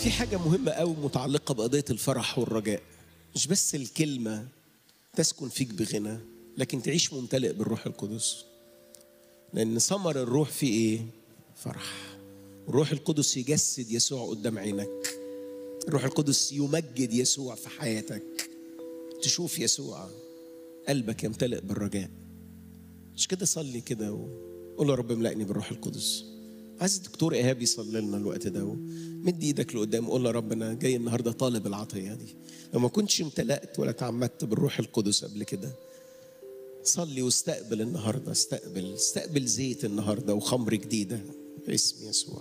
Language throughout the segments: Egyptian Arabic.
في حاجة مهمة قوي متعلقة بقضية الفرح والرجاء مش بس الكلمة تسكن فيك بغنى لكن تعيش ممتلئ بالروح القدس لأن ثمر الروح في إيه؟ فرح الروح القدس يجسد يسوع قدام عينك الروح القدس يمجد يسوع في حياتك تشوف يسوع قلبك يمتلئ بالرجاء مش كده صلي كده وقول يا رب املأني بالروح القدس عايز الدكتور ايهاب يصلي لنا الوقت ده مد ايدك لقدام قول يا رب انا جاي النهارده طالب العطيه دي لو ما كنتش امتلأت ولا تعمدت بالروح القدس قبل كده صلي واستقبل النهارده استقبل استقبل زيت النهارده وخمر جديده باسم يسوع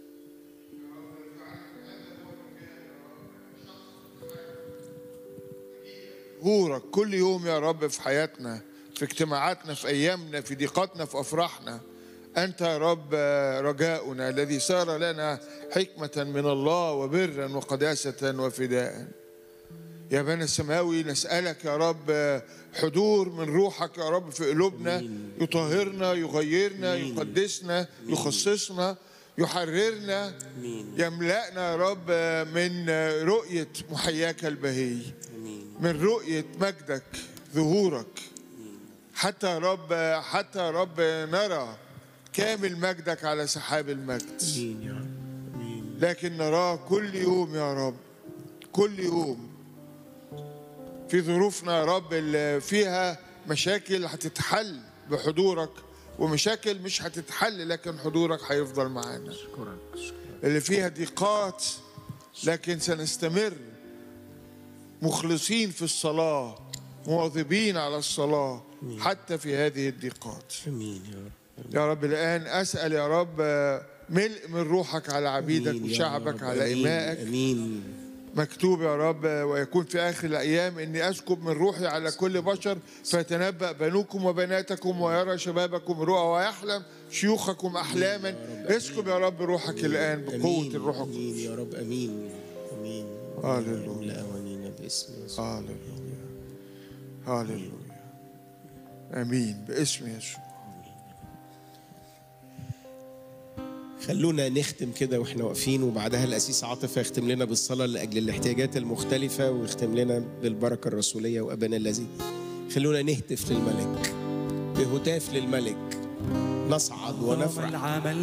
ظهورك كل يوم يا رب في حياتنا في اجتماعاتنا في ايامنا في ضيقاتنا في افراحنا انت يا رب رجاؤنا الذي صار لنا حكمه من الله وبرا وقداسه وفداء يا بنا السماوي نسألك يا رب حضور من روحك يا رب في قلوبنا يطهرنا يغيرنا يقدسنا يخصصنا يحررنا يملأنا يا رب من رؤية محياك البهي من رؤية مجدك ظهورك حتى يا رب حتى يا رب نرى كامل مجدك على سحاب المجد امين يا رب امين لكن نراه كل يوم يا رب كل يوم في ظروفنا يا رب اللي فيها مشاكل هتتحل بحضورك ومشاكل مش هتتحل لكن حضورك هيفضل معانا اشكرك اشكرك اللي فيها ضيقات لكن سنستمر مخلصين في الصلاة مواظبين على الصلاة حتى في هذه الضيقات امين يا رب يا رب الآن أسأل يا رب ملء من روحك على عبيدك آمين يا وشعبك رب. على آمين. إمائك امين مكتوب يا رب ويكون في آخر الأيام إني أسكب من روحي على كل بشر فيتنبأ بنوكم وبناتكم ويرى شبابكم رؤى ويحلم شيوخكم أحلاما اسكب يا رب روحك الآن بقوة امين الروح القدس امين يا رب امين امين هللويا. املا اوانينا باسم يسوع هللويا هللويا آمين باسم يسوع خلونا نختم كده واحنا واقفين وبعدها الاسيس عاطف هيختم لنا بالصلاه لاجل الاحتياجات المختلفه ويختم لنا بالبركه الرسوليه وابانا الذي خلونا نهتف للملك بهتاف للملك نصعد ونفرح العمل